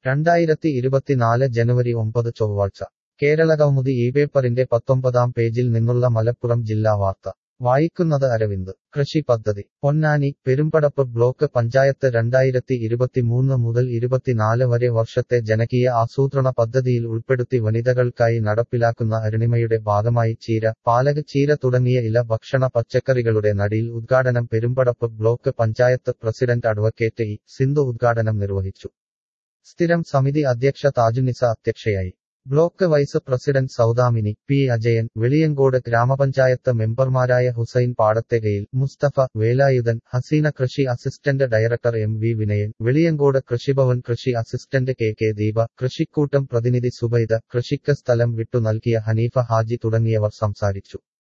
രണ്ടായിരത്തി ഇരുപത്തിനാല് ജനുവരി ഒമ്പത് ചൊവ്വാഴ്ച കേരളകൗമുദി ഈ പേപ്പറിന്റെ പത്തൊമ്പതാം പേജിൽ നിന്നുള്ള മലപ്പുറം ജില്ലാ വാർത്ത വായിക്കുന്നത് അരവിന്ദ് കൃഷി പദ്ധതി പൊന്നാനി പെരുമ്പടപ്പ് ബ്ലോക്ക് പഞ്ചായത്ത് രണ്ടായിരത്തി ഇരുപത്തിമൂന്ന് മുതൽ ഇരുപത്തിനാല് വരെ വർഷത്തെ ജനകീയ ആസൂത്രണ പദ്ധതിയിൽ ഉൾപ്പെടുത്തി വനിതകൾക്കായി നടപ്പിലാക്കുന്ന അരുണിമയുടെ ഭാഗമായി ചീര പാലക് ചീര തുടങ്ങിയ ഇല ഭക്ഷണ പച്ചക്കറികളുടെ നടിയിൽ ഉദ്ഘാടനം Perumpadappu block panchayat president advocate E Sindhu ഉദ്ഘാടനം നിർവഹിച്ചു സ്ഥിരം സമിതി അധ്യക്ഷ താജുനിസ അധ്യക്ഷയായി block vice president Soudamini P Ajayan Veliyankode ഗ്രാമപഞ്ചായത്ത് മെമ്പർമാരായ ഹുസൈൻ പാടത്തെകയിൽ മുസ്തഫ വേലായുധൻ ഹസീന കൃഷി assistant director M V Vinayan Veliyankode Krishibhavan കൃഷി അസിസ്റ്റന്റ് കെ കെ ദീപ കൃഷിക്കൂട്ടം പ്രതിനിധി സുബൈദ കൃഷിക്ക് സ്ഥലം വിട്ടു നൽകിയ ഹനീഫ ഹാജി തുടങ്ങിയവർ സംസാരിച്ചു